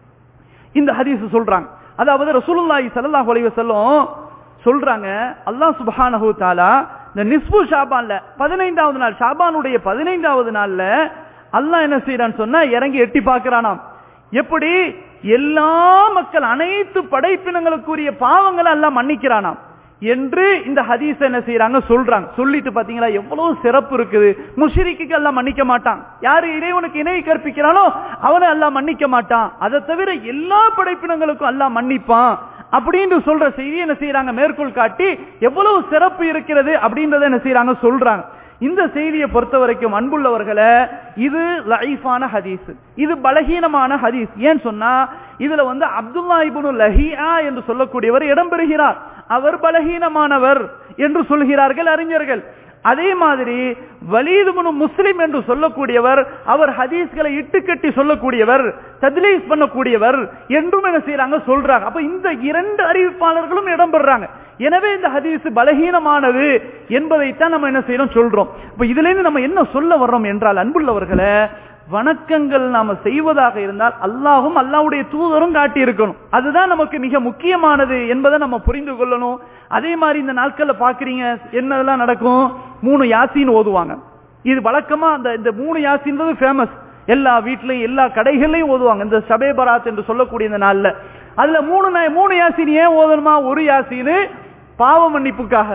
இந்த ஹதீஸ் சொல்றாங்க அதாவது ரசூலுல்லாஹி ஸல்லல்லாஹு அலைஹி வஸல்லம் சொல்றாங்க அல்லாஹ் சுப்ஹானஹு தஆலா இந்த நிஸ்பு ஷாபான்ல பதினைந்தாவது நாள் ஷாபானுடைய பதினைந்தாவது நாள்ல அல்லாஹ் என்ன செய்யறான்னு சொன்னா இறங்கி எட்டி பார்க்கறானாம் எப்படி எல்லா மக்கள் அனைத்து படைப்பினங்களுக்குரிய பாவங்களை எல்லாம் மன்னிக்கிறானாம் என்று இந்த ஹதீஸ் என்ன செய்யறாங்க சொல்றாங்க சொல்லிட்டு பாத்தீங்களா எவ்வளவு சிறப்பு இருக்குது முஷிரிக்கு எல்லாம் மன்னிக்க மாட்டான் யாரு இறைவனுக்கு இணை கற்பிக்கிறானோ அவனை எல்லாம் மன்னிக்க மாட்டான் அதை தவிர எல்லா படைப்பினங்களுக்கும் எல்லாம் மன்னிப்பான் அப்படின்னு சொல்ற செய்தி என்ன செய்யறாங்க மேற்கோள் காட்டி எவ்வளவு சிறப்பு இருக்கிறது அப்படின்றத என்ன செய்யறாங்க சொல்றாங்க இந்த செய்தியை பொறுத்த வரைக்கும் அன்புள்ளவர்களை இது லைஃபான ஹதீஸ் இது பலகீனமான ஹதீஸ் ஏன் சொன்னா இதுல வந்து அப்துல்லா இப்னு லஹியா என்று சொல்லக்கூடியவர் இடம்பெறுகிறார் அவர் பலகீனமானவர் என்று சொல்கிறார்கள் அறிஞர்கள் அதே மாதிரி வலீதுபுனு முஸ்லிம் என்று சொல்லக்கூடியவர் அவர் ஹதீஸ்களை இட்டுக்கட்டி சொல்லக்கூடியவர் தத்லீஸ் பண்ணக்கூடியவர் என்றும் என்ன செய்யறாங்க சொல்றாங்க அப்ப இந்த இரண்டு அறிவிப்பாளர்களும் இடம்பெறாங்க எனவே இந்த ஹதீஸ் பலகீனமானது என்பதைத்தான் நம்ம என்ன செய்யறோம் சொல்றோம் இப்ப இதுல இருந்து நம்ம என்ன சொல்ல வர்றோம் என்றால் அன்புள்ளவர்களை வணக்கங்கள் நாம செய்வதாக இருந்தால் அல்லாஹும் அல்லாவுடைய தூதரும் காட்டி இருக்கணும் அதுதான் நமக்கு மிக முக்கியமானது என்பதை நம்ம புரிந்து கொள்ளணும் அதே மாதிரி இந்த நாட்கள்ல பாக்குறீங்க என்னதெல்லாம் நடக்கும் மூணு யாசின் ஓதுவாங்க இது வழக்கமா அந்த இந்த மூணு யாசின்றது ஃபேமஸ் எல்லா வீட்லயும் எல்லா கடைகள்லயும் ஓதுவாங்க இந்த சபே பராத் என்று சொல்லக்கூடிய இந்த நாள்ல அதுல மூணு நா- மூணு யாசின் ஏன் ஓதணுமா ஒரு யாசின் பாவ மன்னிப்புக்காக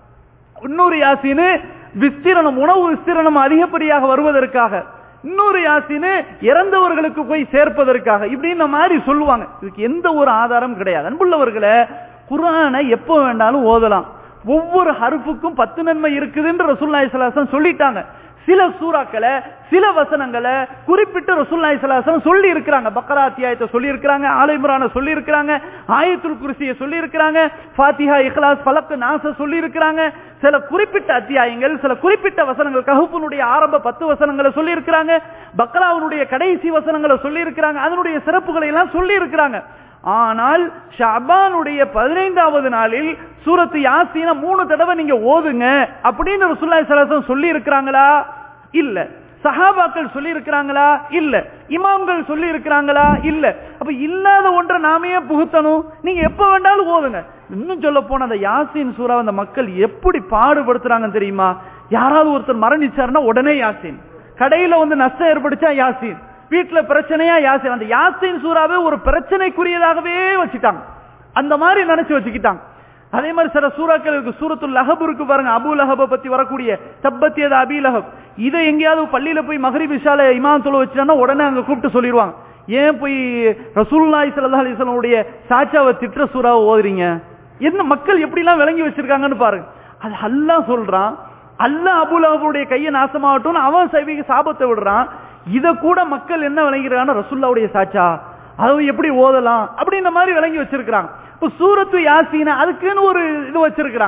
இன்னொரு யாசின் விஸ்திரணம் உணவு விஸ்திரணம் அதிகப்படியாக வருவதற்காக இன்னொரு யாசின் இறந்தவர்களுக்கு போய் சேர்ப்பதற்காக இப்படி இந்த மாதிரி சொல்லுவாங்க இதுக்கு எந்த ஒரு ஆதாரம் கிடையாது அன்புள்ளவர்களை குர்ஆனை எப்போ வேண்டாலும் ஓதலாம் ஒவ்வொரு ஹருஃபுக்கும் பத்து நன்மை இருக்குதுன்னு ரசூல்லாய் சலாசன் சொல்லிட்டாங்க சில சூறாக்களை சில வசனங்களை குறிப்பிட்டு ரசூல்லாய் சலாசன் சொல்லி இருக்கிறாங்க பக்கரா அத்தியாயத்தை சொல்லி இருக்கிறாங்க ஆலிம்ரான சொல்லி இருக்கிறாங்க ஆயத்துல் குர்சியை சொல்லி இருக்கிறாங்க ஃபாத்திஹா இഖ്ലാஸ் ஃபலக் நாச சொல்லி இருக்கிறாங்க சில குறிப்பிட்ட அத்தியாயங்கள் சில குறிப்பிட்ட வசனங்கள் கஹுப்புனுடைய ஆரம்ப பத்து வசனங்களை சொல்லி இருக்கிறாங்க பக்ராவுடைய கடைசி வசனங்களை சொல்லி இருக்கிறாங்க அதனுடைய சிறப்புகளை எல்லாம் சொல்லி இருக்கிறாங்க ஆனால் ஷாபானுடைய பதினைந்தாவது நாளில் சூரத்து யாசீன மூணு தடவை நீங்க ஓதுங்க அப்படின்னு ரசூலுல்லாஹி ஸல்லல்லாஹு அலைஹி வஸல்லம் சொல்லி இருக்கிறாங்களா இல்ல சஹாபாக்கள் சொல்லி இருக்கிறாங்களா இல்ல இமாம்கள் சொல்லி இருக்கிறாங்களா இல்ல அப்ப இல்லாத ஒன்றை நாமே புகுத்தணும் நீங்க எப்ப வேண்டாலும் ஓதுங்க இன்னும் சொல்ல போன அந்த யாசீன் சூறா அந்த மக்கள் எப்படி பாடுபடுத்துறாங்க தெரியுமா யாராவது ஒருத்தர் மரணிச்சாருன்னா உடனே யாசீன் கடையில வந்து நஷ்டம் ஏற்படுச்சா யாசீன் வீட்டுல பிரச்சனையா யாசீன் அந்த யாசீன் சூறாவே ஒரு பிரச்சனைக்குரியதாகவே வச்சுட்டாங்க அந்த மாதிரி நினைச்சு வச்சுக்கிட்டாங்க அதே மாதிரி சில சூறாக்கள் இருக்கு சூரத்துல் லஹப் இருக்கு பாருங்க அபு லஹப பத்தி வரக்கூடிய தப்பத்தியது அபி லஹப் இதை எங்கேயாவது பள்ளியில போய் மகரி விஷால இமாம் தொலை வச்சுட்டாங்கன்னா உடனே அங்க கூப்பிட்டு சொல்லிடுவாங்க ஏன் போய் ரசூலுல்லாஹி ஸல்லல்லாஹு அலைஹி வஸல்லமுடைய சாச்சாவை திட்டுற சூறாவை ஓதுறீங்க என்ன மக்கள் எப்படிலாம் விளங்கி வச்சிருக்காங்கன்னு பாருங்க அது அல்லாஹ் சொல்றான் அல்லாஹ் அபு லஹபுடைய கையை நாசமாகட்டும் அவன் சைவிக்கு சாபத்தை விடுறான் இத கூட மக்கள் என்ன விளங்கிறாங்கன்னா ரசூல்லாவுடைய சாச்சா அது எப்படி ஓதலாம் அப்படின்ற மாதிரி விளங்கி வச்சிருக்கிறாங்க இப்ப சூரத்து யாசீன அதுக்குன்னு ஒரு இது வச்சிருக்கிறாங்க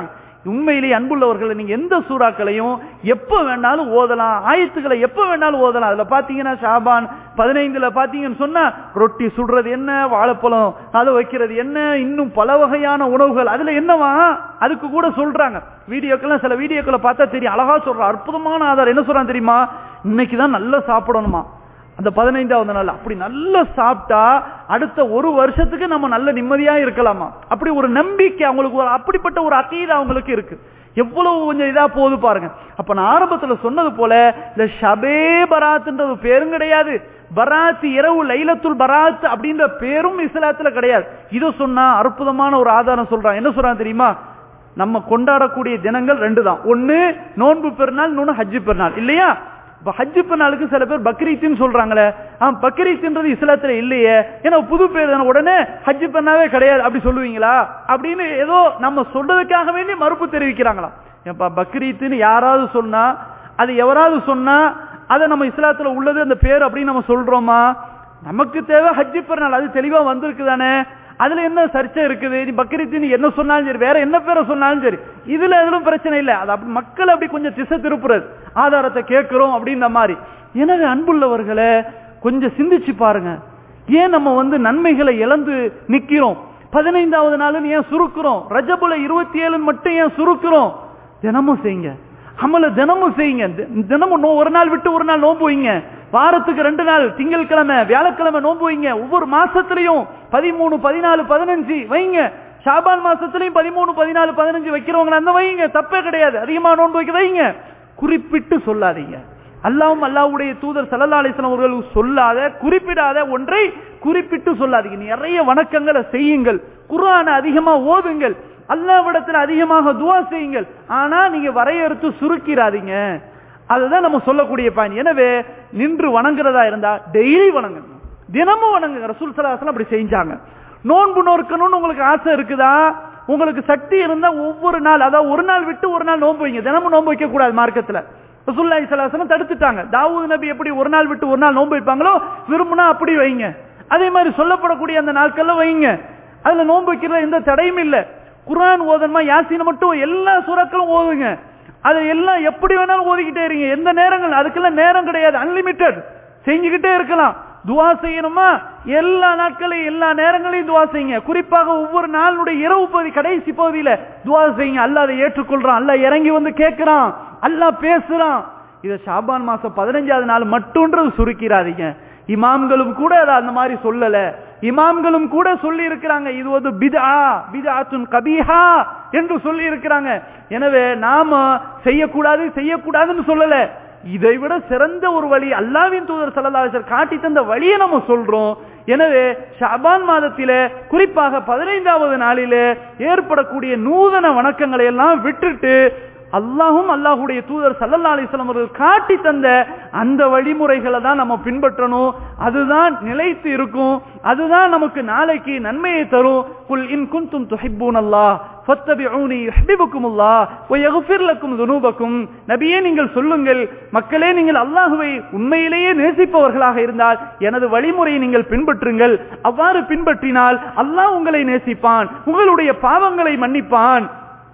உண்மையிலேயே அன்புள்ளவர்களை நீங்க எந்த சூறாக்களையும் எப்ப வேணாலும் ஓதலாம் ஆயத்துக்களை எப்ப வேணாலும் ஓதலாம் அதுல பாத்தீங்கன்னா ஷாபான் பதினைந்துல பாத்தீங்கன்னு சொன்னா ரொட்டி சுடுறது என்ன வாழைப்பழம் அதை வைக்கிறது என்ன இன்னும் பல வகையான உணவுகள் அதுல என்னவா அதுக்கு கூட சொல்றாங்க வீடியோக்கெல்லாம் சில வீடியோக்களை பார்த்தா தெரியும் அழகா சொல்ற அற்புதமான ஆதாரம் என்ன சொல்றான் தெரியுமா இன்னைக்குதான் நல்லா சாப்பிடணுமா அந்த பதினைந்தாவது நாள் அப்படி நல்லா சாப்பிட்டா அடுத்த ஒரு வருஷத்துக்கு நம்ம நல்ல நிம்மதியா இருக்கலாமா அப்படி ஒரு நம்பிக்கை அவங்களுக்கு ஒரு அப்படிப்பட்ட ஒரு அக்கீது அவங்களுக்கு இருக்கு எவ்வளவு கொஞ்சம் இதா போகுது பாருங்க அப்ப நான் ஆரம்பத்துல சொன்னது போல இந்த ஷபே பராத்ன்றது பேரும் கிடையாது பராத் இரவு லைலத்துல் பராத் அப்படின்ற பேரும் இஸ்லாத்துல கிடையாது இது சொன்னா அற்புதமான ஒரு ஆதாரம் சொல்றான் என்ன சொல்றான் தெரியுமா நம்ம கொண்டாடக்கூடிய தினங்கள் ரெண்டு தான் ஒன்னு நோன்பு பெருநாள் இன்னொன்னு ஹஜ்ஜு பெருநாள் இல்லையா இப்ப ஹஜ்ஜு பெருநாளுக்கு சில பேர் பக்ரீத்னு சொல்றாங்களே ஆ பக்ரீத்ன்றது இஸ்லாத்துல இல்லையே ஏன்னா புது பேர் தானே உடனே ஹஜ்ஜு பெருநாவே கிடையாது அப்படி சொல்லுவீங்களா அப்படின்னு ஏதோ நம்ம சொல்றதுக்காக வேண்டி மறுப்பு தெரிவிக்கிறாங்களா ஏப்பா பக்ரீத்னு யாராவது சொன்னா அது எவராவது சொன்னா அதை நம்ம இஸ்லாத்துல உள்ளது அந்த பேர் அப்படின்னு நம்ம சொல்றோமா நமக்கு தேவை ஹஜ்ஜு பெருநாள் அது தெளிவா வந்திருக்கு தானே அதுல என்ன சர்ச்சை இருக்குது நீ பக்ரீத் நீ என்ன சொன்னாலும் சரி வேற என்ன பேரை சொன்னாலும் சரி இதுல எதுவும் பிரச்சனை இல்லை அது அப்படி மக்கள் அப்படி கொஞ்சம் திசை திருப்புறது ஆதாரத்தை கேட்கிறோம் அப்படின்ற மாதிரி எனவே அன்புள்ளவர்களை கொஞ்சம் சிந்திச்சு பாருங்க ஏன் நம்ம வந்து நன்மைகளை இழந்து நிக்கிறோம் பதினைந்தாவது நாள் ஏன் சுருக்குறோம் ரஜபுல இருபத்தி ஏழுன்னு மட்டும் ஏன் சுருக்குறோம் தினமும் செய்யுங்க அமல தினமும் செய்யுங்க தி- தினமும் நோ- ஒரு நாள் விட்டு ஒரு நாள் நோன்பு வைங்க வாரத்துக்கு ரெண்டு நாள் திங்கட்கிழமை வியாழக்கிழமை நோன்பு வைங்க ஒவ்வொரு மாசத்திலையும் பதிமூணு பதினாலு பதினஞ்சு வைங்க ஷாபான் மாசத்திலையும் பதிமூணு பதினாலு பதினஞ்சு வைக்கிறவங்க அந்த வைங்க தப்பே கிடையாது அதிகமா நோன்பு வைக்க வைங்க குறிப்பிட்டு சொல்லாதீங்க அல்லாவும் அல்லாவுடைய தூதர் சல்லல்லா அலிஸ்லாம் அவர்கள் சொல்லாத குறிப்பிடாத ஒன்றை குறிப்பிட்டு சொல்லாதீங்க நிறைய வணக்கங்களை செய்யுங்கள் குர்ஆனை அதிகமா ஓதுங்கள் அல்லாவிடத்தில் அதிகமாக துவா செய்யுங்கள் ஆனா நீங்க வரையறுத்து சுருக்கிறாதீங்க அதுதான் நம்ம சொல்லக்கூடிய பாயிண்ட் எனவே நின்று வணங்குறதா இருந்தா டெய்லி வணங்குங்க தினமும் வணங்குங்க ரசூல் சலாஹம் அப்படி செஞ்சாங்க நோன்பு நோக்கணும்னு உங்களுக்கு ஆசை இருக்குதா உங்களுக்கு சக்தி இருந்தா ஒவ்வொரு நாள் அதாவது ஒரு நாள் விட்டு ஒரு நாள் நோன்பு வைங்க தினமும் நோன்பு வைக்க கூடாது மார்க்கத்துல ரசூல்லாஹி ஸல்லல்லாஹு தடுத்துட்டாங்க தாவூத் நபி எப்படி ஒரு நாள் விட்டு ஒரு நாள் நோன்பு வைப்பாங்களோ விரும்புனா அப்படி வைங்க அதே மாதிரி சொல்லப்படக்கூடிய அந்த நாட்கள்ல வைங்க அதுல நோன்பு வைக்கிறது எந்த தடையும் இல்ல குர்ஆன் ஓதணுமா யாசீனை மட்டும் எல்லா சூறாக்களும் ஓதுங்க அது எல்லாம் எப்படி வேணாலும் ஓதிக்கிட்டே இருங்க எந்த நேரங்கள் அதுக்கெல்லாம் நேரம் கிடையாது அன்லிமிட்டெட் செஞ்சுக்கிட்டே இருக்கலாம் துவா செய்யணுமா எல்லா நாட்களையும் எல்லா நேரங்களையும் துவா செய்யுங்க குறிப்பாக ஒவ்வொரு நாளுடைய இரவு பகுதி கடைசி பகுதியில துவா செய்யுங்க அல்லாஹ் அதை ஏற்றுக்கொள்றான் அல்லாஹ் இறங்கி வந்து கேட்கிறான் அல்லாஹ் பேசுறான் இத ஷாபான் மாசம் பதினஞ்சாவது நாள் மட்டும்ன்றது சுருக்கிறாதீங்க இமாம்களும் கூட அதை அந்த மாதிரி சொல்லல இமாம்களும் கூட சொல்லி இருக்கிறாங்க இது ஒரு பிதா பிதாத்துன் கபீஹா என்று சொல்லி இருக்கிறாங்க எனவே நாம செய்யக்கூடாது செய்யக்கூடாதுன்னு சொல்லல இதை விட சிறந்த ஒரு வழி அல்லாவின் தூதர் சல்லல்லாஹு காட்டி தந்த வழியை நம்ம சொல்றோம் எனவே ஷாபான் மாதத்திலே குறிப்பாக பதினைந்தாவது நாளிலே ஏற்படக்கூடிய நூதன வணக்கங்களை எல்லாம் விட்டுட்டு அல்லாஹும் அல்லாஹுடைய தூதர் சல்லல்லா அலிஸ்லாம் அவர்கள் காட்டி தந்த அந்த வழிமுறைகளை தான் நம்ம பின்பற்றணும் அதுதான் நிலைத்து இருக்கும் அதுதான் நமக்கு நாளைக்கு நன்மையை தரும் குல் இன் குன்தும் துஹிப்பூன் அல்லாஹ் ஃபத்தபிஊனி யுஹிப்புக்குமுல்லாஹ் வ யக்ஃபிர் லக்கும் துனூபக்கும் நபியே நீங்கள் சொல்லுங்கள் மக்களே நீங்கள் அல்லாஹுவை உண்மையிலேயே நேசிப்பவர்களாக இருந்தால் எனது வழிமுறையை நீங்கள் பின்பற்றுங்கள் அவ்வாறு பின்பற்றினால் அல்லாஹ் உங்களை நேசிப்பான் உங்களுடைய பாவங்களை மன்னிப்பான்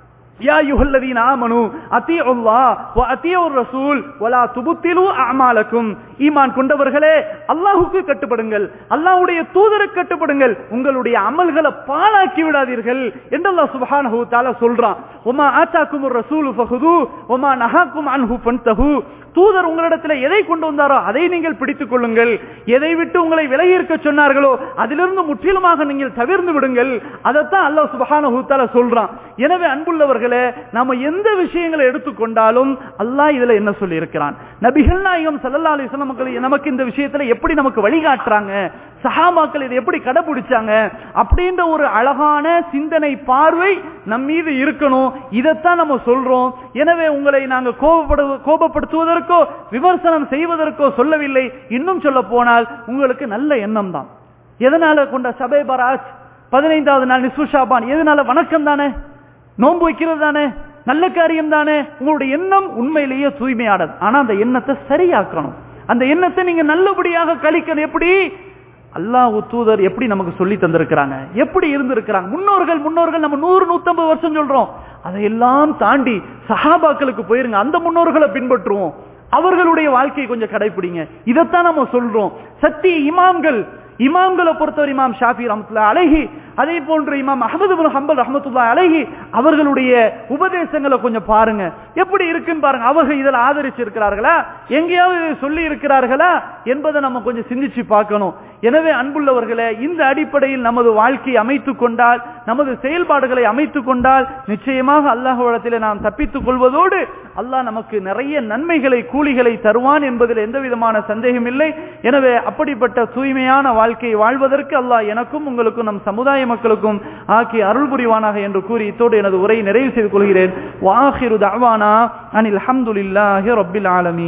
يا أيها الذين آمنوا أطيعوا الله وأطيعوا الرسول ولا تبطلوا أعمالكم ஈமான் கொண்டவர்களே அல்லாஹுக்கு கட்டுப்படுங்கள் அல்லாஹ்வுடைய தூதருக்கு கட்டுப்படுங்கள் உங்களுடைய அமல்களை பாழாக்கி விடாதீர்கள் என்று அல்லாஹ் சுப்ஹானஹு தஆலா சொல்றான் உமா ஆத்தாக்குமுர் ரசூலு ஃபஹுது உமா நஹாக்கும் அன்ஹு ஃபன்தஹு தூதர் உங்களிடத்தில் எதை கொண்டு வந்தாரோ அதை நீங்கள் பிடித்துக் கொள்ளுங்கள் எதை விட்டு உங்களை விலகி இருக்க சொன்னார்களோ அதிலிருந்து முற்றிலுமாக நீங்கள் தவிர்ந்து விடுங்கள் அதைத்தான் அல்லாஹ் சுபஹானஹு தஆலா சொல்றான் எனவே அன்புள்ளவர்களே நாம எந்த விஷயங்களை எடுத்துக்கொண்டாலும் அல்லாஹ் இதுல என்ன சொல்லி இருக்கிறான் நபிகள் நாயகம் ஸல்லல்லாஹு அலைஹி வஸல்லம் மக்கள் நமக்கு இந்த விஷயத்துல எப்படி நமக்கு வழிகாட்டுறாங்க சஹாபாக்கள் இதை எப்படி கடைபிடிச்சாங்க அப்படின்ற ஒரு அழகான சிந்தனை பார்வை நம் மீது இருக்கணும் இதைத்தான் நம்ம சொல்றோம் எனவே உங்களை நாங்க கோபப்படு கோபப்படுத்துவதற்கோ விமர்சனம் செய்வதற்கோ சொல்லவில்லை இன்னும் சொல்ல போனால் உங்களுக்கு நல்ல எண்ணம் தான் எதனால கொண்ட சபை பராஜ் பதினைந்தாவது நாள் நிஸ்பு ஷாபான் எதனால வணக்கம் தானே நோன்பு வைக்கிறது தானே நல்ல காரியம் தானே உங்களுடைய எண்ணம் உண்மையிலேயே தூய்மையானது ஆனா அந்த எண்ணத்தை சரியாக்கணும் அந்த எண்ணத்தை நீங்க நல்லபடியாக கழிக்கணும் எப்படி அல்லாஹ் தூதர் எப்படி நமக்கு சொல்லி தந்திருக்கிறாங்க எப்படி இருந்திருக்கிறாங்க முன்னோர்கள் முன்னோர்கள் நம்ம நூறு நூத்தம்பது வருஷம் சொல்றோம் அதையெல்லாம் தாண்டி சஹாபாக்களுக்கு போயிருங்க அந்த முன்னோர்களை பின்பற்றுவோம் அவர்களுடைய வாழ்க்கையை கொஞ்சம் கடைபிடிங்க இதைத்தான் நம்ம சொல்றோம் சத்திய இமாம்கள் இமாம்களை பொறுத்தவரை இமாம் ஷாஃபி ரஹமத்துல்லா அலைஹி அதே போன்று இமாம் அஹமது பின் ஹம்பல் ரஹமத்துல்லா அலைஹி அவர்களுடைய உபதேசங்களை கொஞ்சம் பாருங்க எப்படி இருக்குன்னு பாருங்க அவர்கள் இதில் ஆதரிச்சு இருக்கிறார்களா எங்கேயாவது சொல்லி இருக்கிறார்களா என்பதை நம்ம கொஞ்சம் சிந்திச்சு பார்க்கணும் எனவே அன்புள்ளவர்களே இந்த அடிப்படையில் நமது வாழ்க்கையை அமைத்துக் கொண்டால் நமது செயல்பாடுகளை அமைத்துக் கொண்டால் நிச்சயமாக அல்லாஹ்விடத்திலே நாம் தப்பித்துக் கொள்வதோடு அல்லாஹ் நமக்கு நிறைய நன்மைகளை கூலிகளை தருவான் என்பதில் எந்த விதமான சந்தேகம் இல்லை எனவே அப்படிப்பட்ட தூய்மையான வாழ்க்கையை வாழ்வதற்கு அல்லாஹ் எனக்கும் உங்களுக்கும் நம் சமுதாய மக்களுக்கும் ஆக்கி அருள் புரிவானாக என்று கூறி இத்தோடு எனது உரையை நிறைவு செய்து கொள்கிறேன் வாஹிரு தவானா அனில் அஹமதுல்லாஹி ரப்பில் ஆலமீன்